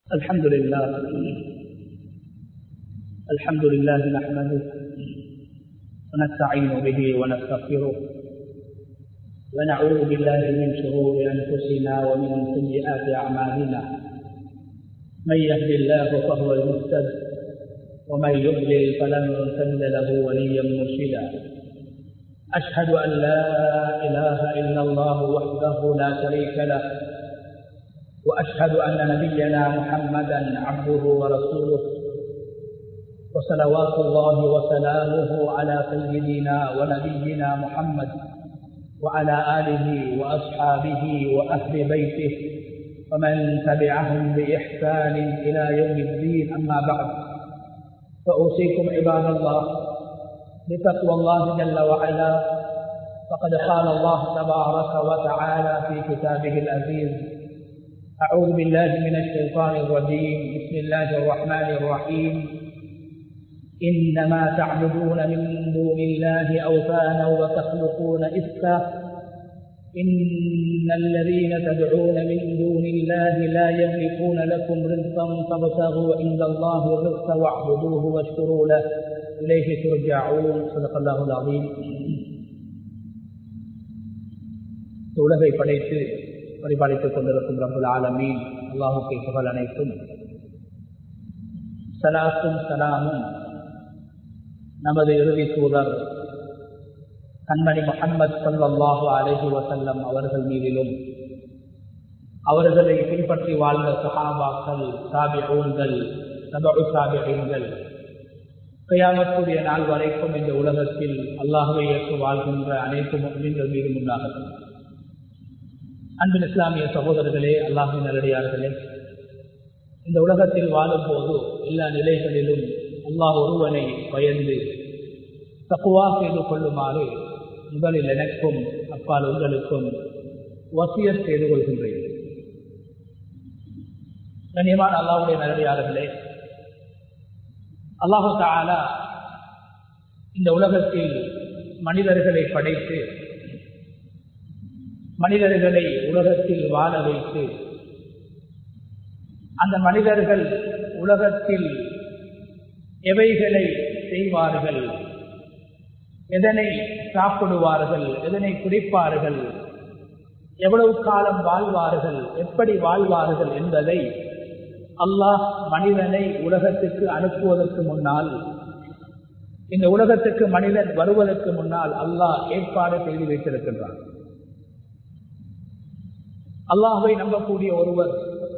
الحمد لله الحمد لله نحمده ونستعين به ونستغفره ونعوذ بالله من شرور انفسنا ومن سيئات اعمالنا من يهد الله فهو المهتد ومن يضلل فلن تجد له وليا مرشدا اشهد ان لا اله الا الله وحده لا شريك له واشهد ان نبينا محمدا عبده ورسوله وصلوات الله وسلامه على سيدنا ونبينا محمد وعلى اله واصحابه واهل بيته ومن تبعهم باحسان الى يوم الدين اما بعد فاوصيكم عباد الله بتقوى الله جل وعلا فقد قال الله تبارك وتعالى في كتابه العزيز أعوذ بالله من الشيطان الرجيم بسم الله الرحمن الرحيم إنما تعبدون من دون الله أوثانا وتخلقون إفكا إن الذين تدعون من دون الله لا يملكون لكم رزقا فابتغوا عند الله الرزق واعبدوه واشكروا له إليه ترجعون صدق الله العظيم உலகை படைத்து பரிபாலித்துக் கொண்டிருக்கும் ரபுல் ஆலமீன் அல்லாஹுக்கு புகழ் அனைத்தும் சலாத்தும் சலாமும் நமது இறுதி தூதர் கண்மணி முகம்மது சல்லாஹு அலஹி வசல்லம் அவர்கள் மீதிலும் அவர்களை பின்பற்றி வாழ்ந்த சஹாபாக்கள் சாபிஊன்கள் சபு சாபிகள் கையாமக்கூடிய நாள் வரைக்கும் இந்த உலகத்தில் அல்லாஹுவை ஏற்று வாழ்கின்ற அனைத்து முஸ்லிம்கள் மீது உண்டாகட்டும் அன்பின் இஸ்லாமிய சகோதரர்களே அல்லாஹின் நல்லடியார்களே இந்த உலகத்தில் வாழும் போது எல்லா நிலைகளிலும் அல்லாஹ் ஒருவனை பயந்து தப்புவா செய்து கொள்ளுமாறு முதலில் எனக்கும் அப்பால் உங்களுக்கும் வசியர் செய்து கொள்கின்றேன் கண்ணியமான அல்லாவுடைய நல்லடியார்களே அல்லாஹு தாலா இந்த உலகத்தில் மனிதர்களை படைத்து மனிதர்களை உலகத்தில் வாழ வைத்து அந்த மனிதர்கள் உலகத்தில் எவைகளை செய்வார்கள் எதனை சாப்பிடுவார்கள் எதனை குடிப்பார்கள் எவ்வளவு காலம் வாழ்வார்கள் எப்படி வாழ்வார்கள் என்பதை அல்லாஹ் மனிதனை உலகத்துக்கு அனுப்புவதற்கு முன்னால் இந்த உலகத்துக்கு மனிதன் வருவதற்கு முன்னால் அல்லாஹ் ஏற்பாடு செய்து வைத்திருக்கின்றான் அல்லாஹை நம்பக்கூடிய ஒருவர்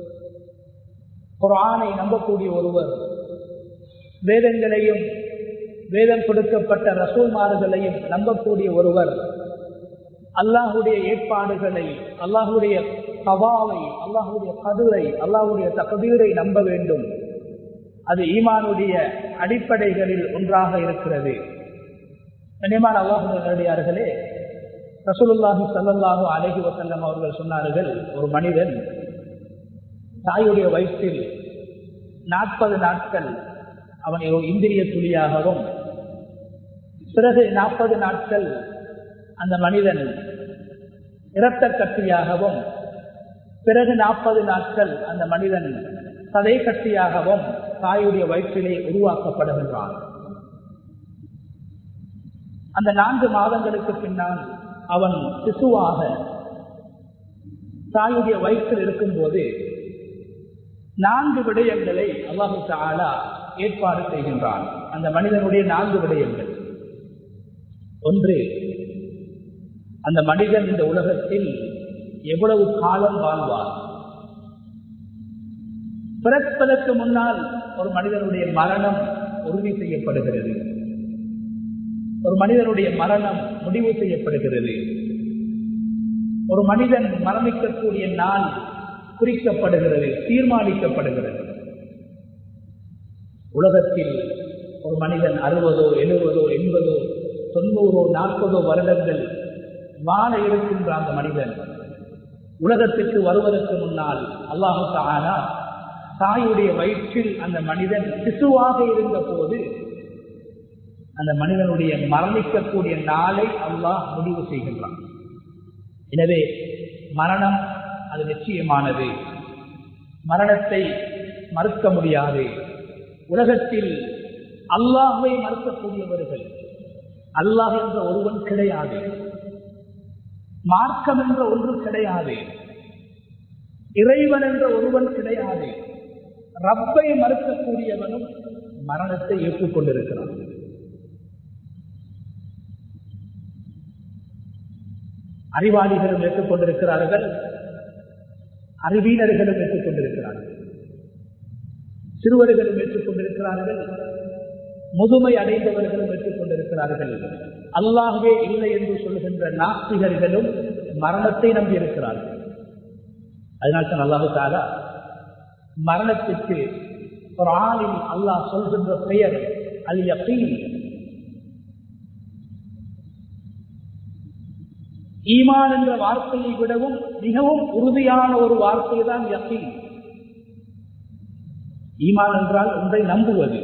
குரானை நம்பக்கூடிய ஒருவர் வேதங்களையும் வேதம் கொடுக்கப்பட்ட ரசூல்மார்களையும் நம்பக்கூடிய ஒருவர் அல்லாஹுடைய ஏற்பாடுகளை அல்லாஹுடைய கவாவை அல்லாஹுடைய கதுரை அல்லாஹுடைய தகதீரை நம்ப வேண்டும் அது ஈமானுடைய அடிப்படைகளில் ஒன்றாக இருக்கிறது கண்ணியமான அல்லாஹுடைய நேரடியார்களே ரசூலுல்லாஹி சல்லாஹு அலஹி வசல்லம் அவர்கள் சொன்னார்கள் ஒரு மனிதன் தாயுடைய வயிற்றில் நாற்பது நாட்கள் அவன் ஒரு இந்திரிய துளியாகவும் பிறகு நாற்பது நாட்கள் அந்த மனிதன் இரத்த கட்டியாகவும் பிறகு நாற்பது நாட்கள் அந்த மனிதன் சதை கட்டியாகவும் தாயுடைய வயிற்றிலே உருவாக்கப்படுகின்றான் அந்த நான்கு மாதங்களுக்கு பின்னால் அவன் சிசுவாக தாயுடைய வயிற்றில் இருக்கும்போது நான்கு விடயங்களை அல்லாஹு தாலா ஏற்பாடு செய்கின்றான் அந்த மனிதனுடைய நான்கு விடயங்கள் ஒன்று அந்த மனிதன் இந்த உலகத்தில் எவ்வளவு காலம் வாழ்வார் பிறப்பதற்கு முன்னால் ஒரு மனிதனுடைய மரணம் உறுதி செய்யப்படுகிறது ஒரு மனிதனுடைய மரணம் முடிவு செய்யப்படுகிறது ஒரு மனிதன் மரணிக்கக்கூடிய நாள் குறிக்கப்படுகிறது தீர்மானிக்கப்படுகிறது உலகத்தில் ஒரு மனிதன் அறுபதோ எழுபதோ எண்பதோ தொண்ணூறோ நாற்பதோ வருடங்கள் வாழ இருக்கின்ற அந்த மனிதன் உலகத்திற்கு வருவதற்கு முன்னால் அல்லாஹு தானா தாயுடைய வயிற்றில் அந்த மனிதன் சிசுவாக இருந்த போது அந்த மனிதனுடைய மரணிக்கக்கூடிய நாளை அல்லாஹ் முடிவு செய்கின்றான் எனவே மரணம் அது நிச்சயமானது மரணத்தை மறுக்க முடியாது உலகத்தில் அல்லாஹை மறுக்கக்கூடியவர்கள் அல்லாஹ் என்ற ஒருவன் கிடையாது மார்க்கம் என்ற ஒன்று கிடையாது இறைவன் என்ற ஒருவன் கிடையாது ரப்பை மறுக்கக்கூடியவனும் மரணத்தை ஏற்றுக்கொண்டிருக்கிறான் அறிவாளிகளும் ஏற்றுக்கொண்டிருக்கிறார்கள் அறிவியலர்களும் ஏற்றுக்கொண்டிருக்கிறார்கள் சிறுவர்களும் ஏற்றுக்கொண்டிருக்கிறார்கள் முதுமை அடைந்தவர்களும் ஏற்றுக்கொண்டிருக்கிறார்கள் அல்லாகவே இல்லை என்று சொல்கின்ற நாஸ்திகர்களும் மரணத்தை நம்பியிருக்கிறார்கள் அதனால்தான் அல்லாஹு தாரா மரணத்திற்கு ஒரு ஆளில் அல்லாஹ் சொல்கின்ற பெயர் அல் யகீன் ஈமான் என்ற வார்த்தையை விடவும் மிகவும் உறுதியான ஒரு வார்த்தை தான் யகீன் ஈமான் என்றால் ஒன்றை நம்புவது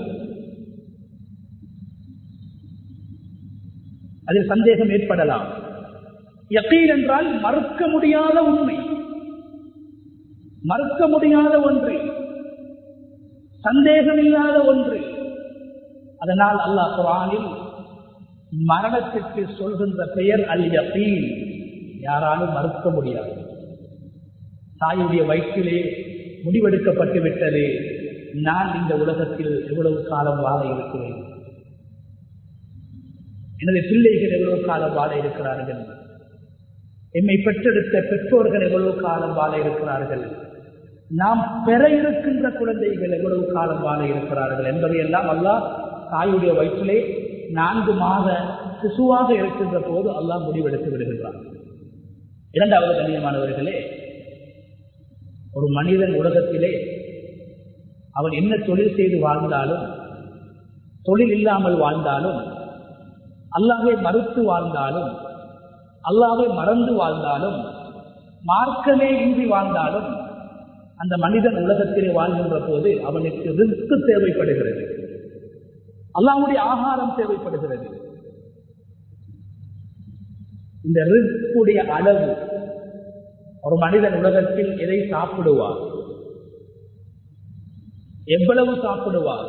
அதில் சந்தேகம் ஏற்படலாம் யக்கீன் என்றால் மறுக்க முடியாத உண்மை மறுக்க முடியாத ஒன்று சந்தேகம் இல்லாத ஒன்று அதனால் அல்லாஹ் குரானில் மரணத்திற்கு சொல்கின்ற பெயர் அல் யகீன் யாராலும் மறுக்க முடியாது தாயுடைய வயிற்றிலே முடிவெடுக்கப்பட்டு விட்டது நான் இந்த உலகத்தில் எவ்வளவு காலம் வாழ இருக்கிறேன் எனது பிள்ளைகள் எவ்வளவு காலம் வாழ இருக்கிறார்கள் எம்மை பெற்றெடுத்த பெற்றோர்கள் எவ்வளவு காலம் வாழ இருக்கிறார்கள் நாம் பெற இருக்கின்ற குழந்தைகள் எவ்வளவு காலம் வாழ இருக்கிறார்கள் என்பதையெல்லாம் அல்லாஹ் தாயுடைய வயிற்றிலே நான்கு மாத சிசுவாக இருக்கின்ற போது அல்லாஹ் முடிவெடுத்து விடுகின்றார் இரண்டாவது கண்ணியமானவர்களே ஒரு மனிதன் உலகத்திலே அவன் என்ன தொழில் செய்து வாழ்ந்தாலும் தொழில் இல்லாமல் வாழ்ந்தாலும் அல்லாவே மறுத்து வாழ்ந்தாலும் அல்லாவே மறந்து வாழ்ந்தாலும் மார்க்கமே இன்றி வாழ்ந்தாலும் அந்த மனிதன் உலகத்திலே வாழ்கின்ற போது அவனுக்கு ரிஸ்க் தேவைப்படுகிறது அல்லாவுடைய ஆகாரம் தேவைப்படுகிறது இந்த ரிஸ்குடைய அளவு ஒரு மனிதன் உலகத்தில் எதை சாப்பிடுவார் எவ்வளவு சாப்பிடுவார்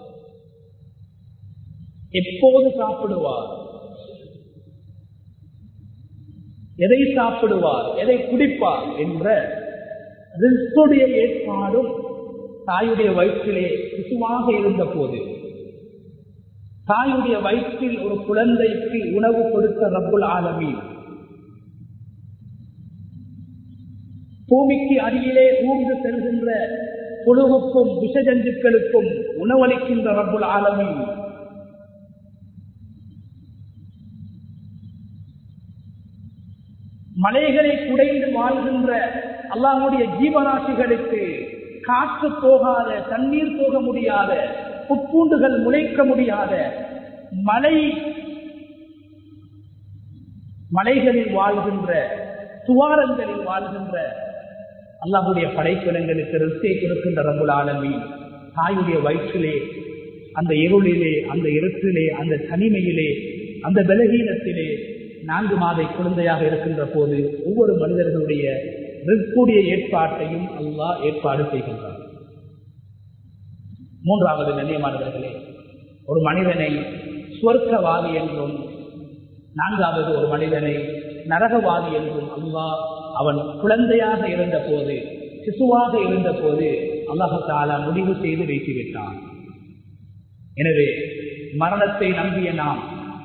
எப்போது சாப்பிடுவார் எதை சாப்பிடுவார் எதை குடிப்பார் என்ற ரிஸ்குடைய ஏற்பாடும் தாயுடைய வயிற்றிலே சிசுவாக இருந்த போது தாயுடைய வயிற்றில் ஒரு குழந்தைக்கு உணவு கொடுத்த ரப்புல் ஆலமி பூமிக்கு அருகிலே ஊர்ந்து செல்கின்ற புழுவுக்கும் விஷஜந்துக்களுக்கும் உணவளிக்கின்ற ரப்புல் ஆலமி மலைகளை குடைந்து வாழ்கின்ற அல்லாஹுடைய ஜீவராசிகளுக்கு காற்று போகாத தண்ணீர் போக முடியாத புற்பூண்டுகள் முளைக்க முடியாத மலை மலைகளில் வாழ்கின்ற துவாரங்களில் வாழ்கின்ற அல்லாஹுடைய படைப்பினங்களுக்கு ரிசை கொடுக்கின்ற ரம்புல் ஆலமி தாயுடைய வயிற்றிலே அந்த இருளிலே அந்த இருட்டிலே அந்த தனிமையிலே அந்த பலகீனத்திலே நான்கு மாத குழந்தையாக இருக்கின்ற போது ஒவ்வொரு மனிதர்களுடைய ரிற்குடைய ஏற்பாட்டையும் அல்லாஹ் ஏற்பாடு செய்கின்றார் மூன்றாவது கண்ணியமானவர்களே ஒரு மனிதனை சுவர்க்கவாதி என்றும் நான்காவது ஒரு மனிதனை நரகவாதி என்றும் அல்லாஹ் அவன் குழந்தையாக இருந்த போது சிசுவாக இருந்த போது அல்லாஹால முடிவு செய்து வைத்துவிட்டான் எனவே மரணத்தை நம்பிய நாம்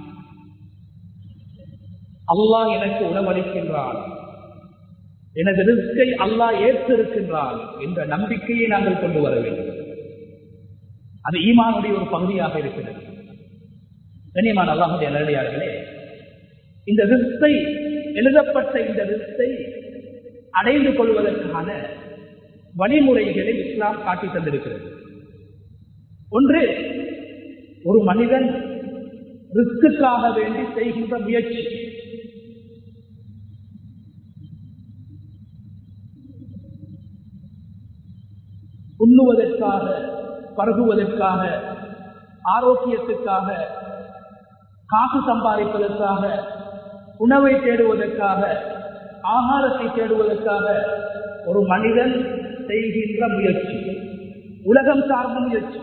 அல்லாஹ் எனக்கு உணவளிக்கின்றான் எனது ரிஸ்கை அல்லாஹ் ஏற்றிருக்கின்றான் என்ற நம்பிக்கையை நாங்கள் கொண்டு வர வேண்டும் அது ஈமானுடைய ஒரு பகுதியாக இருக்கிறது கண்ணியமான அல்லாஹுடைய நேரடியார்களே இந்த ரிஸ்கை எழுதப்பட்ட இந்த ரிஸ்கை அடைந்து கொள்வதற்கான வழிமுறைகளை இஸ்லாம் காட்டி தந்திருக்கிறது ஒன்று ஒரு மனிதன் ரிஸ்க்குக்காக வேண்டி செய்கின்ற முயற்சி உண்ணுவதற்காக பருகுவதற்காக ஆரோக்கியத்துக்காக காசு சம்பாதிப்பதற்காக உணவை தேடுவதற்காக ஆகாரத்தை தேடுவதற்காக ஒரு மனிதன் செய்கின்ற முயற்சி உலகம் சார்ந்த முயற்சி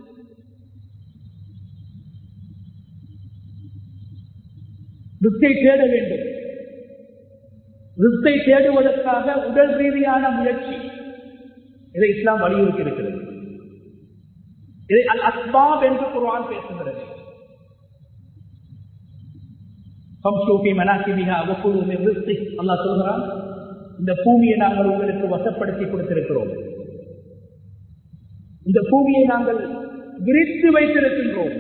ரிஸ்கை தேட வேண்டும் ரிஸ்கை தேடுவதற்காக உடல் ரீதியான முயற்சி இதை இஸ்லாம் வலியுறுத்தி இருக்கிறது இதை அல் அஸ்பாப் என்று குர்ஆன் பேசுகிறது அல்லாஹ் சொல்கிறான் இந்த பூமியை நாங்கள் உங்களுக்கு வசப்படுத்தி கொடுத்திருக்கிறோம் இந்த பூமியை நாங்கள் விரித்து வைத்திருக்கின்றோம்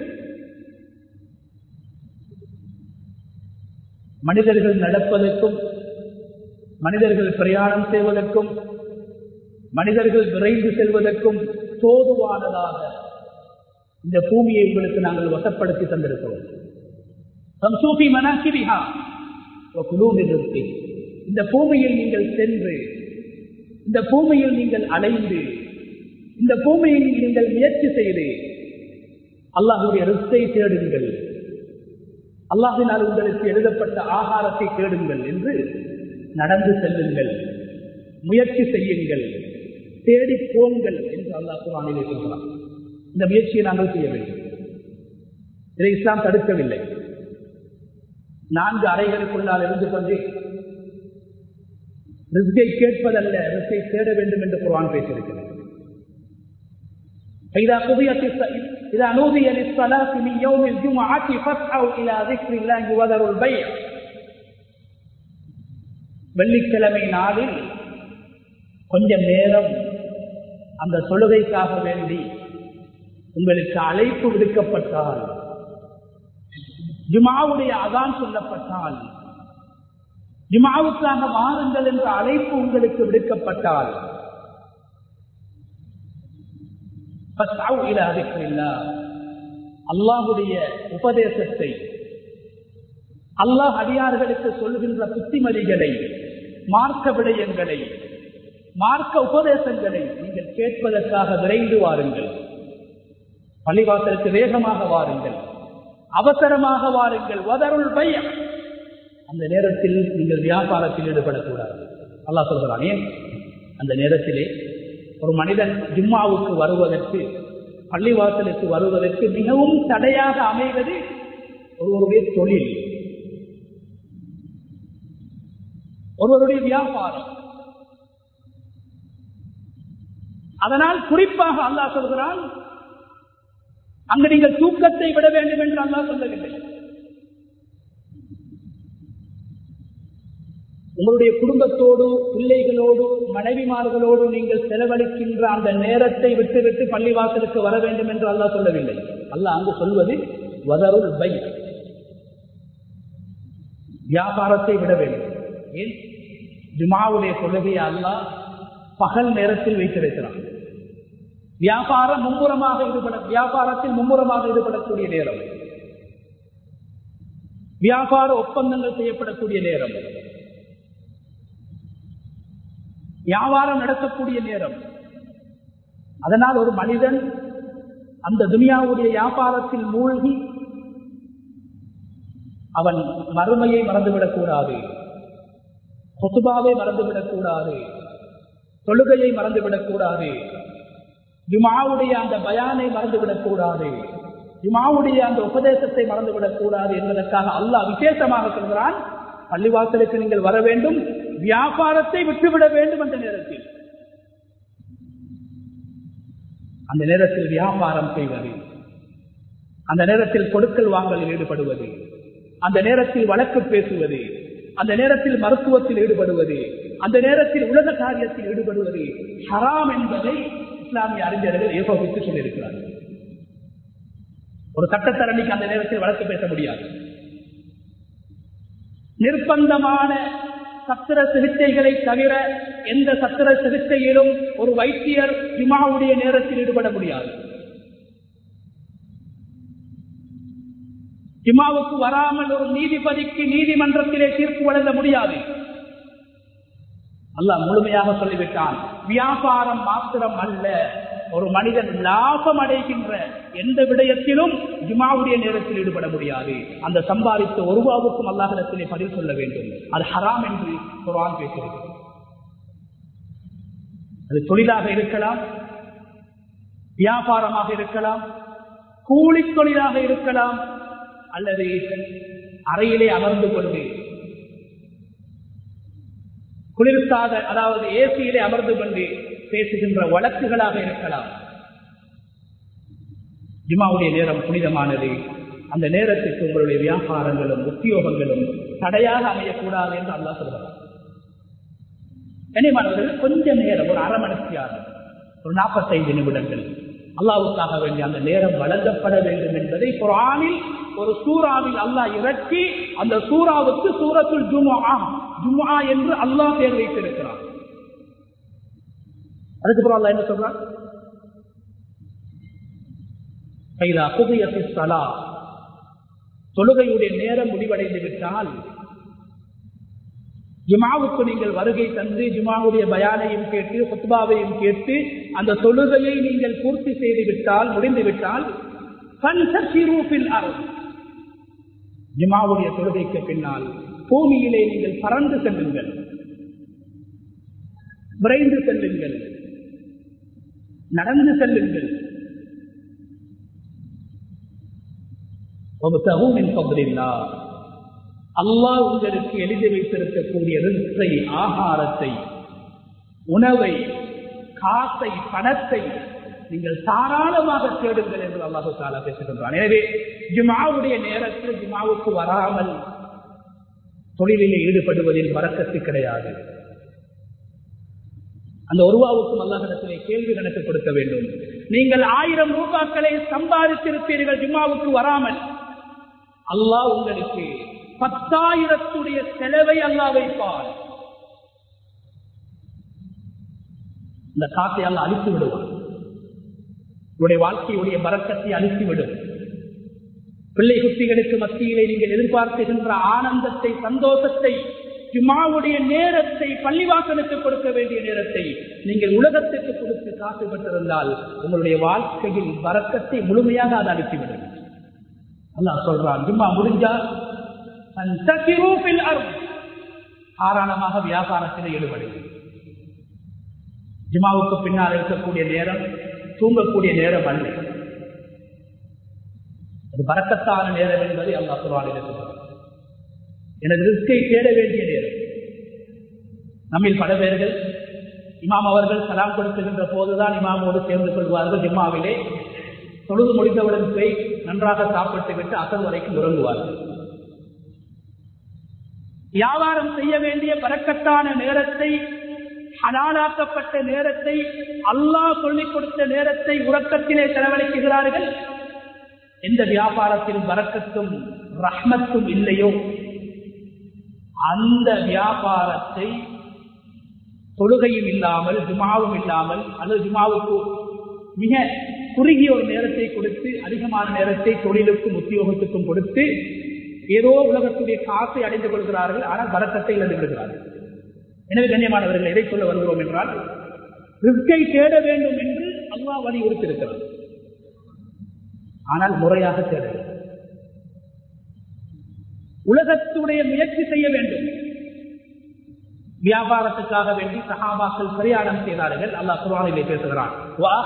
மனிதர்கள் நடப்பதற்கும் மனிதர்கள் பிரயாணம் செய்வதற்கும் மனிதர்கள் விரைந்து செல்வதற்கும் தோதுவானதாக இந்த பூமியை உங்களுக்கு நாங்கள் வசப்படுத்தி தந்திருக்கிறோம் சம்சூபி மனாக்கிரிஹா நிறுத்தி இந்த பூமியில் நீங்கள் சென்று இந்த பூமியில் நீங்கள் அலைந்து இந்த பூமியில் நீங்கள் முயற்சி செய்து அல்லாஹுடைய ரிஸ்கை தேடுங்கள் அல்லாஹினால் உங்களுக்கு எழுதப்பட்ட ஆகாரத்தை தேடுங்கள் என்று நடந்து செல்லுங்கள் முயற்சி செய்யுங்கள் தேடி போங்கள் என்று அல்லாஹ் குரானிலே சொல்கிறான் இந்த முயற்சியை நாங்கள் செய்ய வேண்டும் இதை இஸ்லாம் தடுக்கவில்லை நான்கு அறைகளுக்குள்ளால் இருந்து கொண்டு ரிஸ்கை கேட்பதல்ல ரிஸ்கை தேட வேண்டும் என்று குரான் பேசியிருக்கிறது فإذا قضيت إذا نودي للصلاة من يوم الجمعة فاسعوا إلى ذكر الله وذروا البيع வெள்ளிக்கிழமை நாளில் கொஞ்சம் நேரம் அந்த தொழுகைக்காக வேண்டி உங்களுக்கு அழைப்பு விடுக்கப்பட்டால் ஜுமாவுடைய அதான் சொல்லப்பட்டால் ஜுமாவுக்காக வாருங்கள் என்ற அழைப்பு உங்களுக்கு விடுக்கப்பட்டால் அல்லாஹுடைய உபதேசத்தை அல்லாஹ் அடியார்களுக்கு சொல்கின்ற புத்திமதிகளை மார்க்க விடயங்களை மார்க்க உபதேசங்களை நீங்கள் கேட்பதற்காக விரைந்து வாருங்கள் பள்ளிவாசலுக்கு வேகமாக வாருங்கள் அவசரமாக வாருங்கள் வதருள் பையன் அந்த நேரத்தில் நீங்கள் வியாபாரத்தில் ஈடுபடக்கூடாது அல்லாஹ் சொல்கிறான் ஏன் அந்த நேரத்திலே ஒரு மனிதன் ஜும்மாவுக்கு வருவதற்கு பள்ளிவாசலுக்கு வருவதற்கு மிகவும் தடையாக அமைவது ஒருவருடைய தொழில் ஒருவருடைய வியாபாரம் அதனால் குறிப்பாக அல்லாஹ் சொல்கிறான் அங்கு நீங்கள் தூக்கத்தை விட வேண்டும் என்று அல்லாஹ் சொல்லவில்லை உங்களுடைய குடும்பத்தோடு பிள்ளைகளோடு மனைவிமார்களோடு நீங்கள் செலவழிக்கின்ற அந்த நேரத்தை விட்டுவிட்டு பள்ளிவாசலுக்கு வர வேண்டும் என்று அல்லாஹ் சொல்லவில்லை அல்லாஹ் அங்கு சொல்வது வதருள் பை வியாபாரத்தை விட வேண்டும் ஏன் ஜுமாவுடைய கொள்கையை அல்லாஹ் பகல் நேரத்தில் வைத்திருக்கிறான் வியாபாரம் மும்முரமாக ஈடுபட வியாபாரத்தில் மும்முரமாக ஈடுபடக்கூடிய நேரம் வியாபார ஒப்பந்தங்கள் செய்யப்படக்கூடிய நேரம் வியாபாரம் நடத்தக்கூடிய நேரம் அதனால் ஒரு மனிதன் அந்த துனியாவுடைய வியாபாரத்தில் மூழ்கி அவன் மறுமையை மறந்துவிடக் கூடாது கொசுபாவை மறந்துவிடக் கூடாது தொழுகையை மறந்துவிடக் கூடாது ஜுமாவுடைய அந்த பயானை மறந்துவிடக் கூடாது ஜுமாவுடைய அந்த உபதேசத்தை மறந்துவிடக் கூடாது என்பதற்காக அல்லாஹ் விசேஷமாக சொல்கிறான் பள்ளிவாசலுக்கு நீங்கள் வர வேண்டும் வியாபாரத்தை விட்டுவிட வேண்டும் அந்த நேரத்தில் அந்த நேரத்தில் வியாபாரம் செய்வது அந்த நேரத்தில் கொடுக்கல் வாங்கலில் ஈடுபடுவது அந்த நேரத்தில் வழக்கு பேசுவது அந்த நேரத்தில் மருத்துவத்தில் ஈடுபடுவது அந்த நேரத்தில் உலக காரியத்தில் ஈடுபடுவது ஹராம் என்பதை இஸ்லாமிய அறிஞர்கள் ஏகோபித்து சொல்லியிருக்கிறார்கள் ஒரு சட்டத்தரணிக்கு அந்த நேரத்தில் வழக்கு பேச முடியாது நிர்பந்தமான சத்திர சிகிச்சைகளை தவிர எந்த சத்திர சிகிச்சையிலும் ஒரு வைத்தியர் ஜிமாவுடைய நேரத்தில் ஈடுபட முடியாது ஜிமாவுக்கு வராமல் ஒரு நீதிபதிக்கு நீதிமன்றத்திலே தீர்ப்பு வழங்க முடியாது அல்லாஹ் முழுமையாக சொல்லிவிட்டான் வியாபாரம் மாத்திரம் அல்ல ஒரு மனிதன் லாபம் அடைகின்ற எந்த விடயத்திலும் ஜுமாவுடைய நேரத்தில் ஈடுபட முடியாது அந்த சம்பாதித்த ஒருவாவுக்கும் அல்லாஹிடத்திலே பதில் சொல்ல வேண்டும் அது ஹராம் என்று குரான் பேசுகிறது அது தொழிலாக இருக்கலாம் வியாபாரமாக இருக்கலாம் கூலி தொழிலாக இருக்கலாம் அல்லது அறையிலே அமர்ந்து கொண்டு குளிர்சாத அதாவது ஏசியிலே அமர்ந்து கொண்டு பேசுகின்ற வழக்குகளாக இருக்கலாம் ஜிமாவுடைய நேரம் புனிதமானது அந்த நேரத்துக்கு உங்களுடைய வியாபாரங்களும் உத்தியோகங்களும் தடையாக அமையக்கூடாது என்று அல்லா சொல்கிறார் கனிமானவர்கள் கொஞ்ச நேரம் ஒரு அரை மணித்தியாரம் ஒரு நாற்பத்தைந்து நிமிடங்கள் அல்லாவுக்காக வேண்டிய அந்த நேரம் வழங்கப்பட வேண்டும் என்பதை குரானில் ஒரு சூறாவில் அல்லாஹ் இறக்கி அந்த சூறாவுக்கு சூரத்துல் ஜுமா ஜுமா என்று அல்லாஹ் பேர் வைத்திருக்கிறார் அதுக்கப்புறம் அல்லா என்ன சொல்றார் தொழுகையுடைய நேரம் முடிவடைந்து விட்டால் ஜுமாவுக்கு நீங்கள் வருகை தந்து ஜுமாவுடைய பயானையும் கேட்டு குத்பாவையும் கேட்டு அந்த தொழுகையை நீங்கள் பூர்த்தி செய்து விட்டால் முடிந்து விட்டால் ஜுமாவுடைய தொழுகைக்கு பின்னால் பூமியிலே நீங்கள் பறந்து செல்லுங்கள் விரைந்து செல்லுங்கள் நடந்து செல்லுங்கள் அல்லாஹ் உங்களுக்கு எழுதி வைத்திருக்கக்கூடிய ரிஸ்கை ஆகாரத்தை உணவை காசை பணத்தை நீங்கள் தாராளமாக தேடுங்கள் என்று அல்லாஹு தாலா பேசுகின்றான் எனவே ஜுமாவுடைய நேரத்தில் ஜுமாவுக்கு வராமல் தொழிலிலே ஈடுபடுவதில் வரக்கத்து கிடையாது அந்த ஒருவாவுக்கும் அல்லாஹிடத்திலே கேள்வி கணக்கு கொடுக்க வேண்டும் நீங்கள் ஆயிரம் ரூபாக்களை சம்பாதித்திருப்பீர்கள் ஜும்மாவுக்கு வராமல் அல்லாஹ் உங்களுக்கு பத்தாயிரத்துடைய செலவை அல்லா வைப்பார் இந்த காசை அல்ல அழித்து விடுவார் உங்களுடைய வாழ்க்கையுடைய பறக்கத்தை அழித்து விடும் பிள்ளை குட்டிகளுக்கு மத்தியிலே நீங்கள் எதிர்பார்க்கின்ற ஆனந்தத்தை சந்தோஷத்தை ஜுமாவுடைய நேரத்தை பள்ளிவாசலுக்கு கொடுக்க வேண்டிய நேரத்தை நீங்கள் உலகத்துக்கு கொடுத்து காசு பெற்றிருந்தால் உங்களுடைய வாழ்க்கையில் வரக்கத்தை முழுமையாக அது அனுப்பிவிடும் அல்லாஹ் சொல்றான் ஜும்மா முடிஞ்சா தாராளமாக வியாபாரத்தில் ஈடுபடுங்க ஜுமாவுக்கு பின்னால் இருக்கக்கூடிய நேரம் தூங்கக்கூடிய நேரம் அல்ல அது பறக்கத்தான நேரம் என்பதை அல்லா சொல்வான் எனது ரிஸ்கை தேட வேண்டிய நேரம் நம்மில் பல பேர்கள் இமாம் அவர்கள் சலாம் கொடுத்துகின்ற போதுதான் இமாமோடு சேர்ந்து கொள்வார்கள் ஜிம்மாவிலே தொழுது முடிந்தவுடன் போய் நன்றாக சாப்பிட்டு விட்டு அசல் வரைக்கும் உறங்குவார்கள் வியாபாரம் செய்ய வேண்டிய பறக்கத்தான நேரத்தை ஹலாலாக்கப்பட்ட நேரத்தை அல்லாஹ் சொல்லிக் கொடுத்த நேரத்தை உறக்கத்திலே செலவழிக்கிறார்கள் எந்த வியாபாரத்தில் வரக்கத்தும் ரஹ்மத்தும் இல்லையோ அந்த வியாபாரத்தை தொழுகையும் இல்லாமல் ஜுமாவும் இல்லாமல் அல்லது ஜுமாவுக்கு மிக குறுகிய ஒரு நேரத்தை கொடுத்து அதிகமான நேரத்தை தொழிலுக்கும் உத்தியோகத்துக்கும் கொடுத்து ஏதோ உலகத்துடைய காசை அடைந்து கொள்கிறார்கள் ஆனால் வரக்கத்தை இழந்து விடுகிறார்கள் எனவே கண்ணியமானவர்கள் எதை சொல்ல வருகிறோம் என்றால் ரிஸ்கை தேட வேண்டும் என்று அல்லா வலியுறுத்திருக்கிறார் ஆனால் முறையாக தேட வேண்டும் உலகத்துடைய முயற்சி செய்ய வேண்டும் வியாபாரத்துக்காக வேண்டி சகாபாக்கள் பிரயாணம் செய்தார்கள் அல்லாஹ் குரானிலே பேசுகிறான்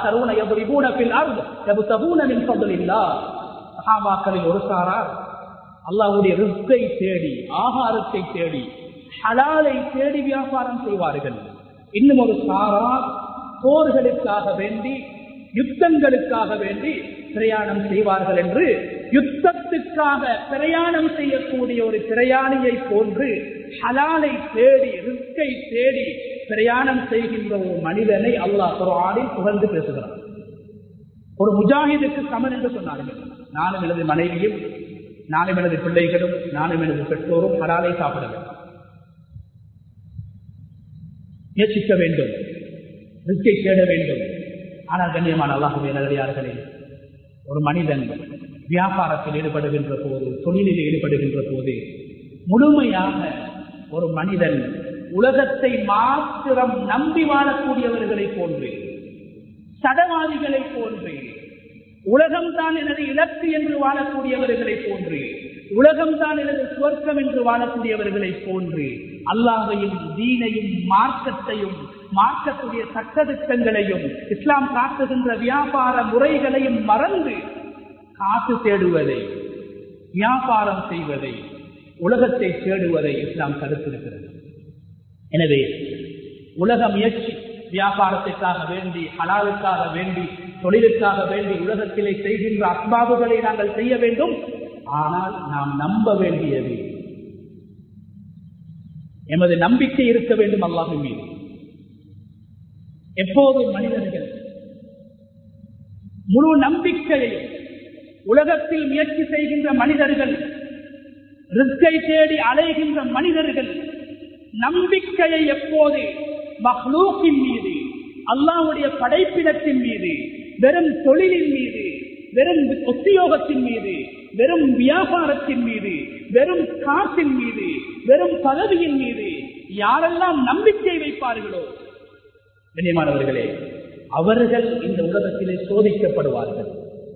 சகாபாக்களில் ஒரு சாரார் அல்லாஹுடைய ரிஸ்கை தேடி ஆகாரத்தை தேடி ஹலாலை தேடி வியாபாரம் செய்வார்கள் இன்னும் ஒரு சாரார் போர்களுக்காக வேண்டி யுத்தங்களுக்காக வேண்டி பிரயாணம் செய்வார்கள் என்று யுத்தத்துக்காக பிரயாணம் செய்யக்கூடிய ஒரு பிரயாணியை போன்று ஹலாலை தேடி ரிஸ்கை தேடி பிரயாணம் செய்கின்ற ஒரு மனிதனை அல்லாஹ் குரானில் புகழ்ந்து பேசுகிறார் ஒரு முஜாஹிதுக்கு சமன் என்று சொன்னார்கள் நானும் எனது மனைவியும் நானும் எனது பிள்ளைகளும் நானும் எனது பெற்றோரும் ஹலாலை சாப்பிட வேண்டும் முயற்சிக்க வேண்டும் ரிஸ்கை தேட வேண்டும் ஆனால் கண்ணியமான அல்லாஹுடைய நல்லடியார்களே ஒரு மனிதன் வியாபாரத்தில் ஈடுபடுகின்ற போது தொழிலில் ஈடுபடுகின்ற போது முழுமையாக ஒரு மனிதன் உலகத்தை மாத்திரம் நம்பி வாழக்கூடியவர்களை போன்று சடவாதிகளை போன்று உலகம்தான் எனது இலக்கு என்று வாழக்கூடியவர்களை போன்று உலகம்தான் எனது சுவர்க்கம் என்று வாழக்கூடியவர்களை போன்று அல்லாஹையும் தீனையும் மார்க்கத்தையும் மார்க்கத்துடைய சட்டத்திட்டங்களையும் இஸ்லாம் காட்டுகின்ற வியாபார முறைகளையும் மறந்து காசு தேடுவதை வியாபாரம் செய்வதை உலகத்தை தேடுவதை இஸ்லாம் தடுத்திருக்கிறது எனவே உலக முயற்சி வியாபாரத்திற்காக வேண்டி ஹலாலுக்காக வேண்டி தொழிலுக்காக வேண்டி உலகத்திலே செய்கின்ற அஸ்பாபுகளை நாங்கள் செய்ய வேண்டும் ஆனால் நாம் நம்ப வேண்டியது எமது நம்பிக்கை இருக்க வேண்டும் அல்லாஹின் மீது எப்போது மனிதர்கள் முழு நம்பிக்கையை உலகத்தில் முயற்சி செய்கின்ற மனிதர்கள் ரிஸ்கை தேடி அலைகின்ற மனிதர்கள் நம்பிக்கையை எப்போது மஹ்லூக்கின் மீது அல்லாவுடைய படைப்பினத்தின் மீது வெறும் தொழிலின் மீது வெறும் உத்தியோகத்தின் மீது வெறும் வியாபாரத்தின் மீது வெறும் காசின் மீது வெறும் பதவியின் மீது யாரெல்லாம் நம்பிக்கை வைப்பார்களோ கண்ணியமானவர்களே அவர்கள் இந்த உலகத்திலே சோதிக்கப்படுவார்கள்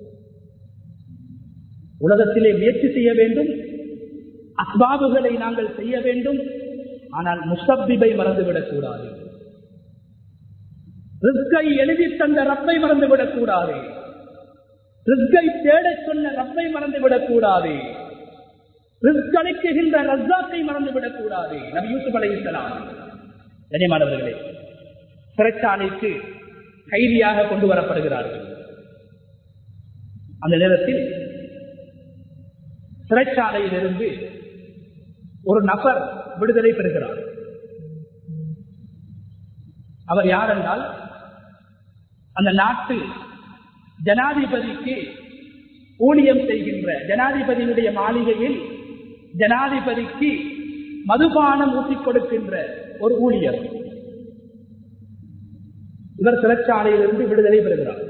உலகத்திலே முயற்சி செய்ய வேண்டும் அஸ்பாபுகளை நாங்கள் செய்ய வேண்டும் ஆனால் முசப்பிபை மறந்துவிடக் கூடாது ரிஸ்கை எழுதி தந்த ரப்பை மறந்துவிடக் கூடாது ரிஸ்கை தேடச் சொன்ன ரப்பை மறந்துவிடக் கூடாது ரிஸ்க் அளிக்குகின்ற ரஸ்ஸாக்கை மறந்துவிடக் கூடாது நபி யூசுப் அலைஹிஸ்ஸலாம் கண்ணியமானவர்களே சிறைச்சாலைக்கு கைதியாக கொண்டு வரப்படுகிறார்கள் அந்த நேரத்தில் சிறைச்சாலையிலிருந்து ஒரு நபர் விடுதலை பெறுகிறார் அவர் யார் என்றால் அந்த நாட்டு ஜனாதிபதிக்கு ஊழியம் செய்கின்ற ஜனாதிபதியினுடைய மாளிகையில் ஜனாதிபதிக்கு மதுபானம் ஊட்டிக் கொடுக்கின்ற ஒரு ஊழியர் இவர் சிறைச்சாலையிலிருந்து விடுதலை பெறுகிறார்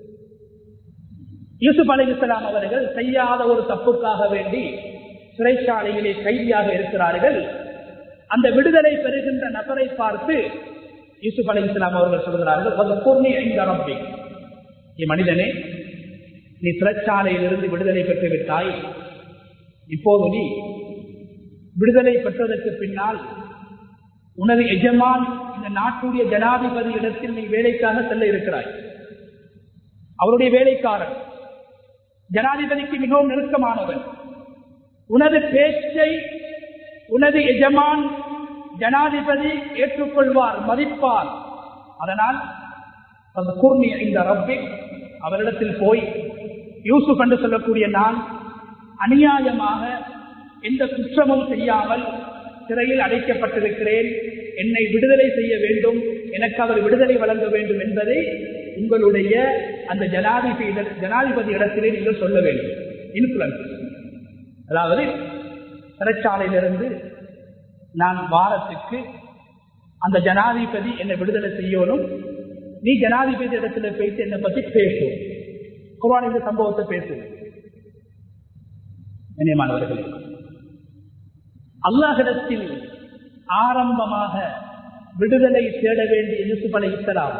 யூசுப் அலி இஸ்லாம் அவர்கள் செய்யாத ஒரு தப்புக்காக வேண்டி சிறைச்சாலையிலே கைதியாக இருக்கிறார்கள் அந்த விடுதலை பெறுகின்ற நபரை பார்த்து யூசுப் அலி இஸ்லாம் அவர்கள் சொல்கிறார்கள் மனிதனே நீ சிறைச்சாலையிலிருந்து விடுதலை பெற்று விட்டாய் இப்போது நீ விடுதலை பெற்றதற்கு பின்னால் உனது எஜமான் இந்த நாட்டுடைய ஜனாதிபதி இடத்தில் நீ வேலைக்காக செல்ல இருக்கிறாய் அவருடைய வேலைக்காரன் ஜனாதிபதிக்கு மிகவும் நெருக்கமானவன் உனது பேச்சை உனது எஜமான் ஜனாதிபதி ஏற்றுக்கொள்வார் மதிப்பார் அதனால் அந்த கூர்மி இந்த ரப்பி அவரிடத்தில் போய் யூசுப் என்று சொல்லக்கூடிய நான் அநியாயமாக எந்த குற்றமும் செய்யாமல் சிறையில் அடைக்கப்பட்டிருக்கிறேன் என்னை விடுதலை செய்ய வேண்டும் எனக்கு அவர் விடுதலை வழங்க வேண்டும் என்பதை உங்களுடைய அந்த ஜனாதிபதி ஜனாதிபதி இடத்திலே நீங்கள் சொல்ல வேண்டும் இன்ஃபுளுன்ஸ் அதாவது சிறைச்சாலையிலிருந்து நான் வாரத்துக்கு அந்த ஜனாதிபதி என்னை விடுதலை செய்யணும் நீ ஜனாதிபதி இடத்துல பேசி என்னை பத்தி பேசும் குரான் இந்த சம்பவத்தை பேசு கண்ணியமானவர்களே அல்லாஹிடத்தில் ஆரம்பமாக விடுதலை தேட வேண்டிய யூசுப் அலை இஸ்லாம்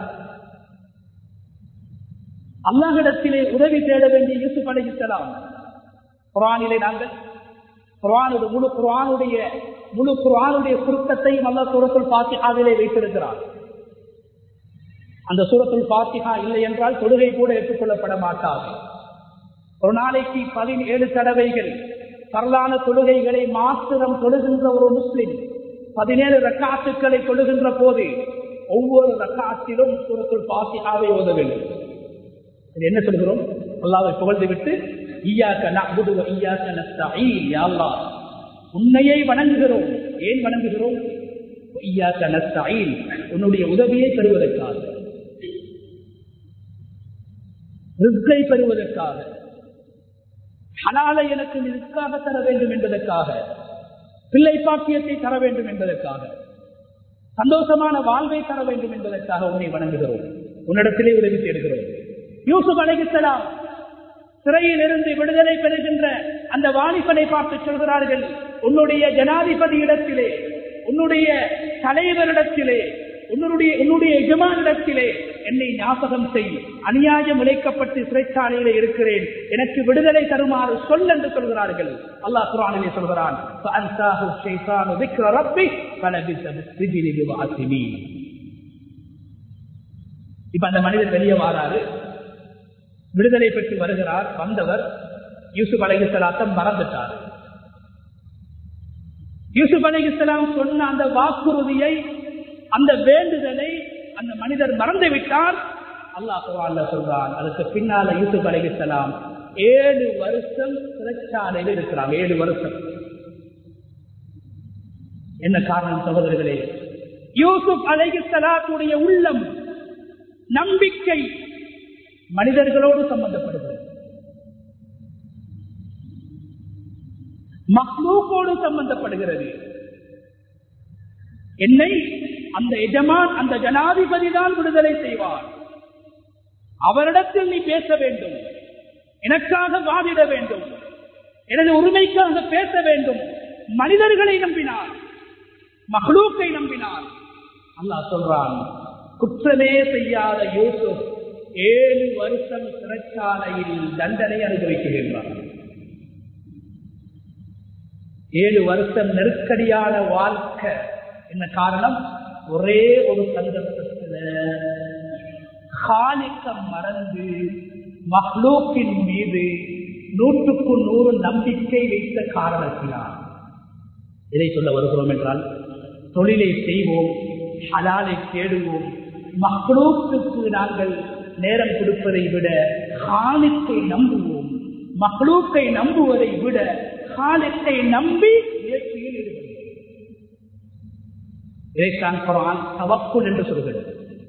அல்லாஹிடத்திலே உதவி தேட வேண்டிய யூசுப் அலை இஸ்லாம் குரானிலே நாங்கள் குரானுடைய முழு குரானுடைய முழு குரானுடைய சுருக்கத்தையும் அல்ல சூரத்துல் பாத்திஹாவிலே வைத்திருக்கிறார் அந்த சூரத்துல் பாத்திஹா இல்லை என்றால் தொழுகை கூட ஏற்றுக்கொள்ளப்பட மாட்டாது ஒரு நாளைக்கு பதினேழு தடவைகள் வரலான தொழுகைகளை மாத்திரம் தொழுகின்ற ஒரு முஸ்லிம் பதினேழு ரக்காத்துக்களை தொழுகின்ற போது ஒவ்வொரு ரக்காத்திலும் சூரத்துல் பாத்திஹாவை ஓத வேண்டும் என்ன சொல்கிறோம் அல்லாவை புகழ்ந்து விட்டு உன்னையை வணங்குகிறோம் ஏன் வணங்குகிறோம் உன்னுடைய உதவியை பெறுவதற்காக ரிஸ்கை பெறுவதற்காக ஹலாலை எனக்கு ரிஸ்காக தர வேண்டும் என்பதற்காக பிள்ளை பாக்கியத்தை தர வேண்டும் என்பதற்காக சந்தோஷமான வாழ்வை தர வேண்டும் என்பதற்காக உன்னை வணங்குகிறோம் உன்னிடத்திலே உதவி தேடுகிறோம் யூசுப் அலைகிசலாம் சிறையில் இருந்து விடுதலை பெறுகின்ற அந்த வாலிபனை பார்த்து சொல்கிறார்கள் உன்னுடைய ஜனாதிபதி இடத்திலே உன்னுடைய தலைவரிடத்திலே உன்னுடைய உன்னுடைய எஜமானிடத்திலே என்னை ஞாபகம் செய் அநியாயம் உழைக்கப்பட்டு சிறைச்சாலையில இருக்கிறேன் எனக்கு விடுதலை தருமாறு சொல் என்று சொல்கிறார்கள் அல்லாஹ் குரானிலே சொல்கிறான் இப்ப அந்த மனிதர் வெளியே வாராரு விடுதலை பெற்று வருகிறார் வந்தவர் யூசுப் அலைஹிஸ்லாத்தம் மறந்துட்டார் யூசுப் அலைஹிஸ்லாம் சொன்ன அந்த வாக்குறுதியை அந்த வேண்டுதலை அந்த மனிதர் மறந்து விட்டார் அல்லாஹ் குர்ஆன்ல சொல்றான் அதுக்கு பின்னால யூசுப் அலைஹிஸ்லாம் ஏழு வருஷம் சிறைச்சாலையில் இருக்கிறாங்க ஏழு வருஷம் என்ன காரணம் சகோதரர்களே யூசுப் அலைஹிஸ்லாத்துடைய உள்ளம் நம்பிக்கை மனிதர்களோடு சம்பந்தப்படுகிறது மக்லூக்கோடு சம்பந்தப்படுகிறது என்னை அந்த எஜமான் அந்த ஜனாதிபதி தான் விடுதலை செய்வார் அவரிடத்தில் நீ பேச வேண்டும் எனக்காக வாதிட வேண்டும் எனது உரிமைக்காக பேச வேண்டும் மனிதர்களை நம்பினார் மகளூக்கை நம்பினார் அல்லாஹ் சொல்றான் குற்றமே செய்யாத யூசுப் ஏழு வருஷம் சிறைச்சாலையில் தண்டனை அனுபவிக்கின்றார் ஏழு வருஷம் நெருக்கடியான வாழ்க்கை என்ன காரணம் ஒரே ஒரு சந்தர்ப்பத்தில் காலிக்கம் மறந்து மஹ்லூக்கின் மீது நூற்றுக்கு நூறு நம்பிக்கை வைத்த காரணத்தினால் இதை சொல்ல வருகிறோம் என்றால் தொழிலை செய்வோம் ஹலாலை தேடுவோம் மக்ளூக்கு நாங்கள் நேரம் கொடுப்பதை விட காலிக்கை நம்புவோம் மக்ளூக்கை நம்புவதை விட காலத்தை நம்பி முயற்சியில் ஈடுபடுவோம் இதைத்தான் குரான் தவக்குள் என்று சொல்கிறது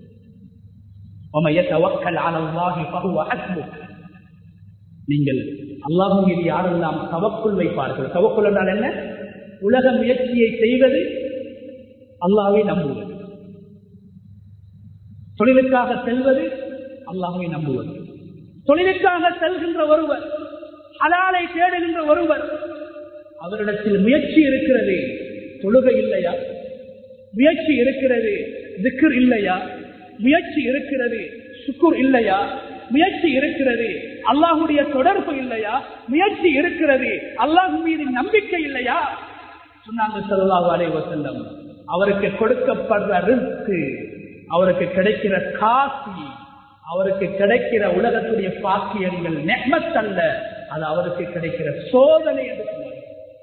நீங்கள் அல்லாஹும் மீது யாரெல்லாம் தவக்குள் வைப்பார்கள் தவக்குள் என்றால் என்ன உலக முயற்சியை செய்வது அல்லாவை நம்புவது தொழிலுக்காக செல்வது அல்லாஹை நம்புவது தொழிலுக்காக செல்கின்ற ஒருவர் ஹலாலை தேடுகின்ற ஒருவர் அவரிடத்தில் முயற்சி இருக்கிறது தொழுகை இல்லையா முயற்சி இருக்கிறது திக்கர் இல்லையா முயற்சி இருக்கிறது சுக்குர் இல்லையா முயற்சி இருக்கிறது அல்லாஹுடைய தொடர்பு இல்லையா முயற்சி இருக்கிறது அல்லாஹு மீது நம்பிக்கை இல்லையா சொன்னாங்க சொல்லா வலைவசல்லம் அவருக்கு கொடுக்கப்படுற ரிஸ்க் அவருக்கு கிடைக்கிற காசி அவருக்கு கிடைக்கிற உலகத்துடைய பாக்கியங்கள் நெஹ்மத் அல்ல அது அவருக்கு கிடைக்கிற சோதனை என்று சொன்னார்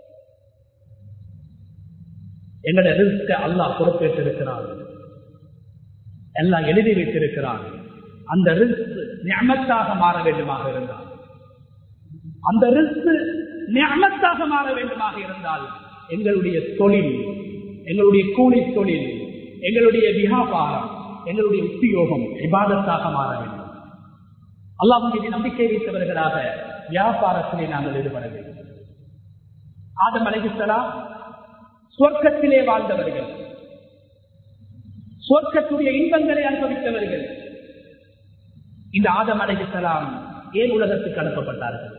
எங்களோட ரிஸ்க அல்லாஹ் பொறுப்பேற்றிருக்கிறான் எல்லாம் எழுதி வைத்திருக்கிறான் அந்த ரிஸ்க் ஞாமத்தாக மாற வேண்டுமாக இருந்தால் அந்த ரிஸ்க் ஞாமத்தாக மாற வேண்டுமாக இருந்தால் எங்களுடைய தொழில் எங்களுடைய கூலி தொழில் எங்களுடைய வியாபாரம் எங்களுடைய உத்தியோகம் விவாதத்தாக மாற வேண்டும் அல்லாஹ் மீது நம்பிக்கை வைத்தவர்களாக வியாபாரத்திலே நாங்கள் ஈடுபட வேண்டும் ஆதம் அலைகிஸ்லாம் சொர்க்கத்திலே வாழ்ந்தவர்கள் சொர்க்கத்துடைய இன்பங்களை அனுபவித்தவர்கள் இந்த ஆதம் அலைகிஸ்லாம் ஏன் உலகத்துக்கு அனுப்பப்பட்டார்கள்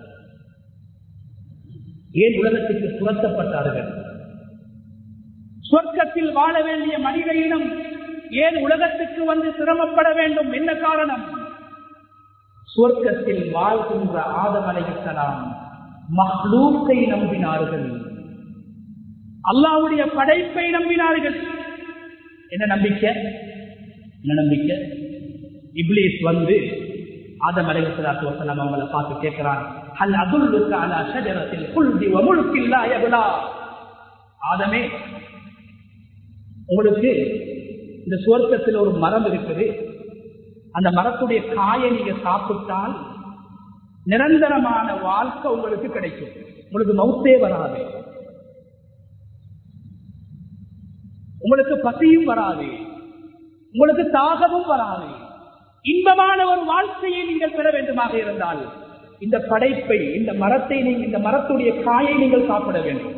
ஏன் உலகத்துக்கு துரத்தப்பட்டார்கள் சொர்க்கத்தில் வாழ வேண்டிய மனித இனம் ஏன் உலகத்துக்கு வந்து சிரமப்பட வேண்டும் என்ன காரணம் சொர்க்கத்தில் வாழ்கின்ற ஆதம் அலைகிஸ்லாம் மஹ்லூக்கை நம்பினார்கள் அல்லாவுடைய படைப்பை நம்பினார்கள் என்ன நம்பிக்கை என்ன நம்பிக்கை இப்ளீஸ் வந்து ஆதம் அலைஹிஸ்ஸலாத்து வஸலாம் அவங்கள பார்த்து கேட்கிறான் ஹல் அதுல்லுக அலா ஷஜரத்தில் குல்தி வ முல்கின் லா யப்லா ஆதமே உங்களுக்கு இந்த சுவர்க்கத்தில் ஒரு மரம் இருக்குது அந்த மரத்துடைய காயை நீங்க சாப்பிட்டால் நிரந்தரமான வாழ்க்கை உங்களுக்கு கிடைக்கும் உங்களுக்கு மௌத்தே வராது உங்களுக்கு பசியும் வராது உங்களுக்கு தாகமும் வராது இன்பமான ஒரு வாழ்க்கையை நீங்கள் பெற வேண்டுமாக இருந்தால் இந்த படைப்பை இந்த மரத்தை நீங்கள் இந்த மரத்துடைய காயை நீங்கள் சாப்பிட வேண்டும்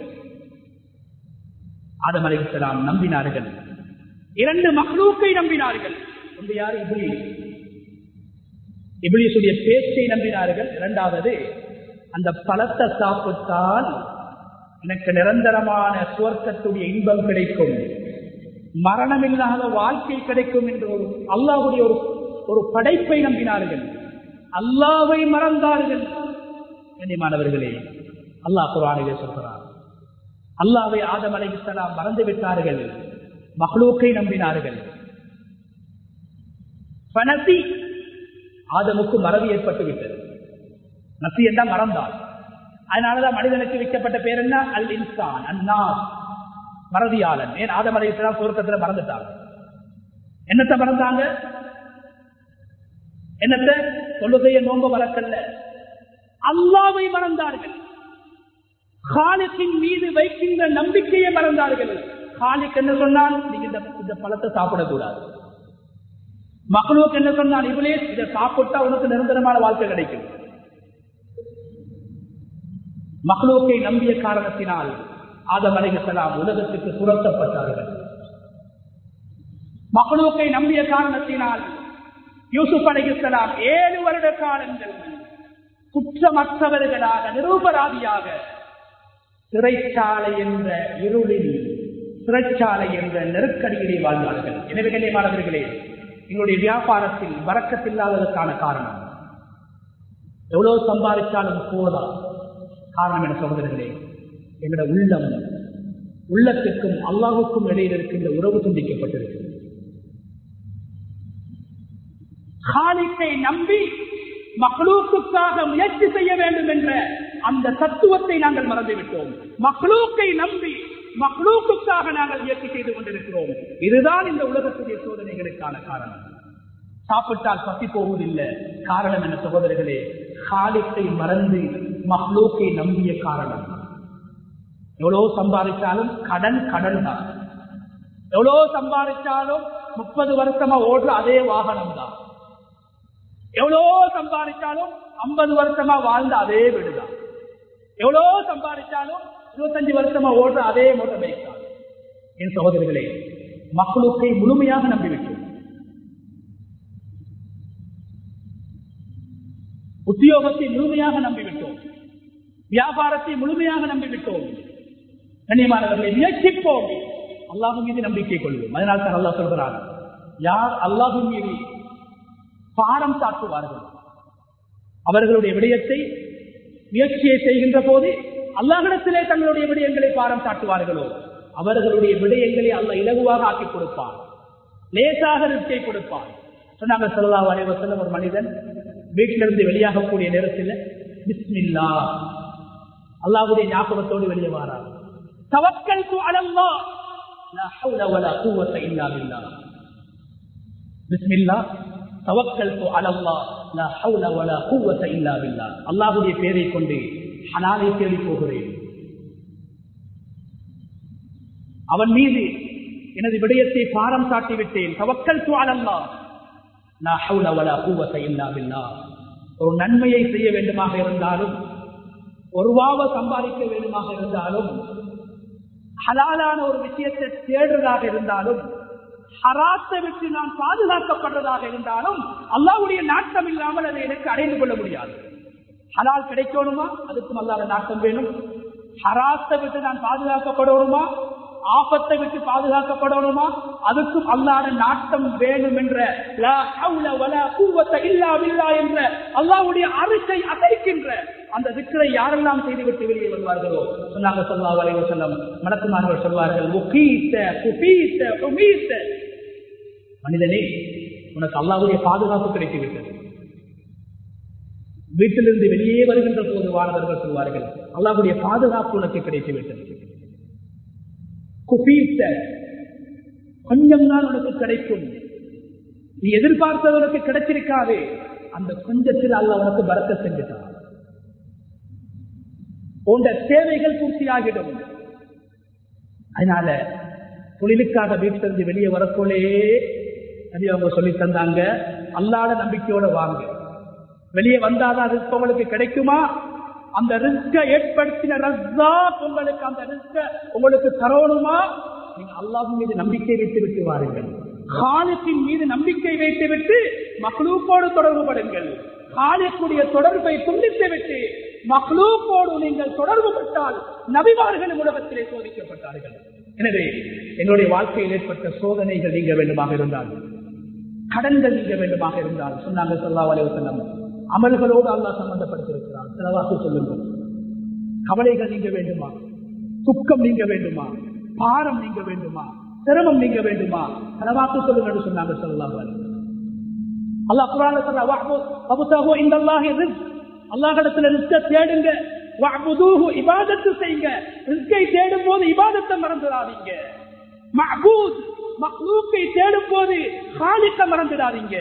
ஆதம் அலைஹிஸ்ஸலாம் நம்பினார்கள் இரண்டு மக்ளூக்கை நம்பினார்கள் ஒன்று யார் இப்ளி இப்ளீசுடைய பேச்சை நம்பினார்கள் இரண்டாவது அந்த பழத்தை சாப்பிட்டால் எனக்கு நிரந்தரமான சுவர்க்கத்துடைய இன்பம் கிடைக்கும் மரணமில்லாத வாழ்க்கை கிடைக்கும் என்று ஒரு அல்லாவுடைய ஒரு ஒரு படைப்பை நம்பினார்கள் அல்லாவை மறந்தார்கள் கண்ணியமானவர்களே அல்லாஹ் குரானிலே சொல்கிறார் அல்லாவை ஆதம் அலைஹிஸ்ஸலாம் மறந்து விட்டார்கள் மகளூக்கை நம்பினார்கள் பனசி ஆதமுக்கு மறதி ஏற்பட்டு விட்டது நசி என்றால் மறந்தார் அதனாலதான் மனிதனுக்கு வைக்கப்பட்ட பேர் என்ன அல் இன்சான் அண்ணா மறதியாளன் ஏன் ஆதம் அலையாம் சுருக்கத்துல மறந்துட்டாங்க என்னத்தை மறந்தாங்க என்னத்தை தொழுகைய நோம்ப வளர்க்கல்ல அல்லாவை மறந்தார்கள் காலிக்கின் மீது வைக்கின்ற நம்பிக்கையை மறந்தார்கள் காலிக் என்ன சொன்னால் நீங்க இந்த இந்த பழத்தை சாப்பிடக்கூடாது மக்களுக்கு என்ன சொன்னால் இவளே இதை சாப்பிட்டா உனக்கு நிரந்தரமான வாழ்க்கை கிடைக்கும் மகளோக்கை நம்பிய காரணத்தினால் ஆதம் அலைகலாம் உலகத்துக்கு துரத்தப்பட்டார்கள் மகளோக்கை நம்பிய காரணத்தினால் யூசுப் அலைகலாம் ஏழு வருட காலங்கள் குற்றமற்றவர்களாக நிரூபராதியாக சிறைச்சாலை என்ற இருளில் சிறைச்சாலை என்ற நெருக்கடியிலே வாழ்ந்தார்கள் எனவே கண்ணியமானவர்களே எங்களுடைய வியாபாரத்தில் வரக்கத்தில்லாததற்கான காரணம் எவ்வளவு சம்பாதிச்சாலும் போதா காரணம் என சகோதரர்களே எங்களோட உள்ளம் உள்ளத்திற்கும் அல்லாவுக்கும் இடையில் இருக்கின்ற உறவு துண்டிக்கப்பட்டிருக்கு காலிக்கை நம்பி மகளூக்குக்காக முயற்சி செய்ய வேண்டும் என்ற அந்த தத்துவத்தை நாங்கள் மறந்துவிட்டோம் மகளூக்கை நம்பி மகளூக்குக்காக நாங்கள் முயற்சி செய்து கொண்டிருக்கிறோம் இதுதான் இந்த உலகத்துடைய சோதனைகளுக்கான காரணம் சாப்பிட்டால் பசி போவதில்லை காரணம் என்ன சகோதரர்களே காலித்தை மறந்து மகளூக்கை நம்பிய காரணம் எவ்வளவு சம்பாதிச்சாலும் கடன் கடன் தான் எவ்வளவு சம்பாதிச்சாலும் முப்பது வருஷமா ஓடுற அதே வாகனம் தான் எவ்வளவு சம்பாதிச்சாலும் ஐம்பது வருஷமா வாழ்ந்த அதே வீடுதான் எவ்வளவு சம்பாதிச்சாலும் இருபத்தஞ்சு வருஷமா ஓடுற அதே மோட்டர் பைக் தான் என் சகோதரிகளே மக்களுக்கை முழுமையாக நம்பிவிட்டோம் உத்தியோகத்தை முழுமையாக நம்பிவிட்டோம் வியாபாரத்தை முழுமையாக நம்பிவிட்டோம் கண்ணியமானவர்களை முயற்சிப்போம் அல்லாஹு மீது நம்பிக்கை கொள்வோம் அதனால் தான் அல்லாஹ் சொல்கிறார் யார் அல்லாஹு மீது பாரம் சாட்டுவார்கள் அவர்களுடைய விடயத்தை முயற்சியை செய்கின்ற போது அல்லாஹிடத்திலே தங்களுடைய விடயங்களை பாரம் சாட்டுவார்களோ அவர்களுடைய விடயங்களை அல்ல இலகுவாக ஆக்கி கொடுப்பார் லேசாக ரிஸ்கை கொடுப்பார் சொன்னாங்க சொல்லா வரைவசல்ல ஒரு மனிதன் வீட்டிலிருந்து வெளியாகக்கூடிய நேரத்தில் பிஸ்மில்லா அல்லாஹுடைய ஞாபகத்தோடு வெளியே வாரார் தவக்கல் அலல்லா லா ஹவுல வலா குவத்த இல்லா பில்லா பிஸ்மில்லா தவக்கல் அலல்லா லா ஹவுல வலா குவத்த இல்லா பில்லா அல்லாஹுடைய பேரை கொண்டு ஹலாலை தேடி போகிறேன் அவன் மீது எனது விடயத்தை பாரம் சாட்டி விட்டேன் தவக்கல் அலல்லா லா ஹவுல வலா குவத்த இல்லா பில்லா ஒரு நன்மையை செய்ய வேண்டுமாக இருந்தாலும் ஒரு வாவ சம்பாதிக்க வேண்டுமாக இருந்தாலும் ஹலாலான ஒரு விஷயத்தை தேடுறதாக இருந்தாலும் ஹராத்தை விட்டு நான் பாதுகாக்கப்படுறதாக இருந்தாலும் அல்லாவுடைய நாட்டம் இல்லாமல் அதை எனக்கு அடைந்து கொள்ள முடியாது ஹலால் கிடைக்கணுமா அதுக்கும் அல்லாத நாட்டம் வேணும் ஹராத்தை விட்டு நான் பாதுகாக்கப்படணுமா ஆபத்தை விட்டு பாதுகாக்கப்படணுமா அதுக்கும் அல்லாத நாட்டம் வேணும் என்ற என்ற அல்லாவுடைய அரிசை அசைக்கின்ற அந்த திக்கரை யாரெல்லாம் செய்துவிட்டு வெளியே வருவார்களோ சொன்னாங்க சொல்லா வரைவ சொல்லம் மலக்குமார்கள் சொல்வார்கள் மனிதனே உனக்கு அல்லாவுடைய பாதுகாப்பு கிடைத்துவிட்டது வீட்டிலிருந்து வெளியே வருகின்ற போது வாழ்வர்கள் சொல்வார்கள் அல்லாவுடைய பாதுகாப்பு உனக்கு கிடைத்துவிட்டது குபீத்த கொஞ்சம் தான் உனக்கு கிடைக்கும் நீ எதிர்பார்த்தது உனக்கு கிடைச்சிருக்காது அந்த கொஞ்சத்தில் அல்ல உனக்கு பறக்க செஞ்சுட்டான் போன்ற தேவைகள் பூர்த்தியாகிடும் அதனால தொழிலுக்காக வீட்டிலிருந்து வெளியே வரக்கோலே அது அவங்க சொல்லி தந்தாங்க அல்லாத நம்பிக்கையோட வாங்க வெளியே வந்தாதான் அது உங்களுக்கு கிடைக்குமா அந்த ரிஸ்க ஏற்படுத்தின ரஸ்தா உங்களுக்கு அந்த ரிஸ்க உங்களுக்கு தரணுமா நீங்க அல்லாஹ் மீது நம்பிக்கை வைத்து விட்டு வாருங்கள் காலத்தின் மீது நம்பிக்கை வைத்து விட்டு மக்ளூக்கோடு தொடர்பு படுங்கள் காலக்கூடிய தொடர்பை துண்டித்து விட்டு மக்ளூக்கோடு நீங்கள் தொடர்பு பட்டால் நபிமார்கள் உலகத்திலே சோதிக்கப்பட்டார்கள் எனவே என்னுடைய வாழ்க்கையில் ஏற்பட்ட சோதனைகள் நீங்க வேண்டுமாக இருந்தால் கடன்கள் நீங்க வேண்டுமாக இருந்தால் சொன்னாங்க சொல்லா வலைவசல்லம் அமல்களோடு அல்லா சம்பந்தப்படுத்திருக்கிறார் செலவாக்கு சொல்லுங்கள் கவலைகள் நீங்க வேண்டுமா துக்கம் நீங்க வேண்டுமா பாரம் நீங்க வேண்டுமா சிரமம் நீங்க வேண்டுமா செலவாக்கு சொல்லுங்கள் சொன்னாங்க சொல்லலாம் அல்லாஹ் குரான்ல சொல்ற வஅபு- வபுதஹு இந்தல்லாஹி ரிஸ்க் அல்லாஹ்விடத்துல ரிஸ்க தேடுங்க வஅபுதூஹு இபாதத்து செய்யுங்க ரிஸ்கை தேடும் போது இபாதத்தை மறந்துடாதீங்க மஅபூத் மக்லூக்கை தேடும் போது காலிக்க மறந்துடாதீங்க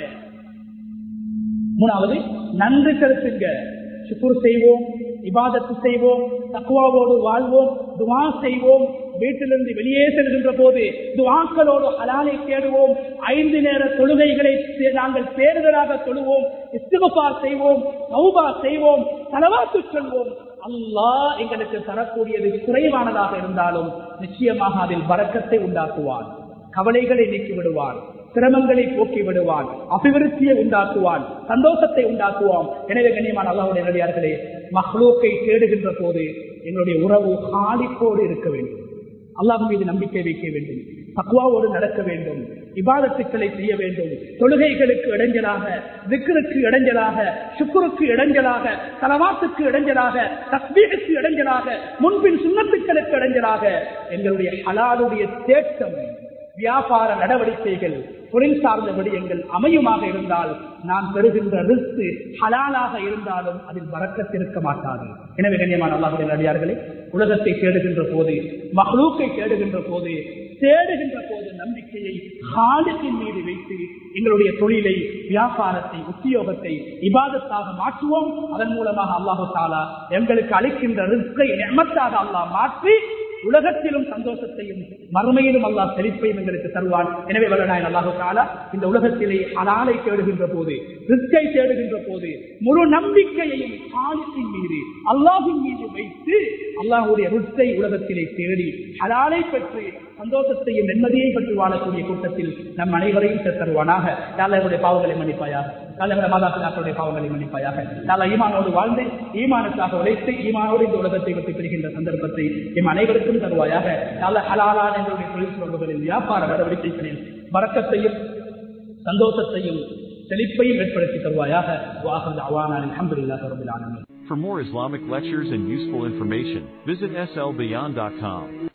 மூணாவது நன்றி செலுத்துங்க சுக்குர் செய்வோம் இபாதத்து செய்வோம் தக்குவாவோடு வாழ்வோம் துவா செய்வோம் வீட்டிலிருந்து வெளியே செல்கின்ற போது துவாக்களோடு ஹலாலை தேடுவோம் ஐந்து நேர தொழுகைகளை தே- நாங்கள் பேருதலாக தொழுவோம் இஸ்திகபார் செய்வோம் சௌபா செய்வோம் தலவாத்து சொல்வோம் அல்லாஹ் எங்களுக்கு தரக்கூடியது குறைவானதாக இருந்தாலும் நிச்சயமாக அதில் பறக்கத்தை உண்டாக்குவான் கவலைகளை நீக்கி விடுவான் சிரமங்களை போக்கி விடுவான் அபிவிருத்தியை உண்டாக்குவான் சந்தோஷத்தை உண்டாக்குவான் எனவே கண்ணியமான அல்லாவுடைய நடிகார்களே மஹ்லூக்கை தேடுகின்ற போது எங்களுடைய உறவு காலிப்போடு இருக்க வேண்டும் அல்லாஹ் மீது நம்பிக்கை வைக்க வேண்டும் தக்குவாவோடு நடக்க வேண்டும் இபாதத்துக்களை செய்ய வேண்டும் தொழுகைகளுக்கு இடைஞ்சலாக திக்ருக்கு இடைஞ்சலாக சுக்குருக்கு இடைஞ்சலாக தலவாத்துக்கு இடைஞ்சலாக தஸ்பீருக்கு இடைஞ்சலாக முன்பின் சுண்ணத்துக்களுக்கு இடைஞ்சலாக எங்களுடைய ஹலாலுடைய தேட்டம் வியாபார நடவடிக்கைகள் தொழில் சார்ந்த விடயங்கள் அமையுமாக இருந்தால் நாம் பெறுகின்ற ரிஸ்க் ஹலாலாக இருந்தாலும் அதில் வரக்கத்திருக்க மாட்டாது எனவே கண்ணியமான அல்லாஹுடைய நடிகார்களே உலகத்தை தேடுகின்ற போது மகளூக்கை தேடுகின்ற போது தேடுகின்ற போது நம்பிக்கையை ஹாலித்தின் மீது வைத்து எங்களுடைய தொழிலை வியாபாரத்தை உத்தியோகத்தை இபாதத்தாக மாற்றுவோம் அதன் மூலமாக அல்லாஹு தாலா எங்களுக்கு அளிக்கின்ற ரிஸ்கை எமத்தாக அல்லாஹ் மாற்றி உலகத்திலும் சந்தோஷத்தையும் மறுமையிலும் அல்லாஹ் செழிப்பையும் எங்களுக்கு தருவான் எனவே வல்லநாயன் அல்லாஹு தாலா இந்த உலகத்திலே ஹலாலை தேடுகின்ற போது ரிஸ்கை தேடுகின்ற போது முழு நம்பிக்கையையும் ஹாலித்தின் மீது அல்லாஹின் மீது வைத்து அல்லாஹுடைய ரிஸ்கை உலகத்திலே தேடி ஹலாலை பெற்று சந்தோஷத்தையும் நிம்மதியை பற்றி வாழக்கூடிய கூட்டத்தில் நம் அனைவரையும் தருவானாக யாருடைய பாவங்களை மன்னிப்பாயாக யாருடைய மாதாப்பிதாக்களுடைய பாவங்களை மன்னிப்பாயாக நாள ஈமானோடு வாழ்ந்து ஈமானுக்காக உழைத்து ஈமானோடு இந்த உலகத்தை விட்டு பிரிகின்ற சந்தர்ப்பத்தை எம் அனைவருக்கும் தருவாயாக நல்ல ஹலாலான எங்களுடைய தொழில் தொடர்புகளில் வியாபார நடவடிக்கைகளில் வரக்கத்தையும் சந்தோஷத்தையும் செழிப்பையும் ஏற்படுத்தி தருவாயாக வாஹர் அவானான் அல்ஹம்துலில்லாஹி ரப்பில் ஆலமீன் For more Islamic lectures and useful information, visit slbeyond.com.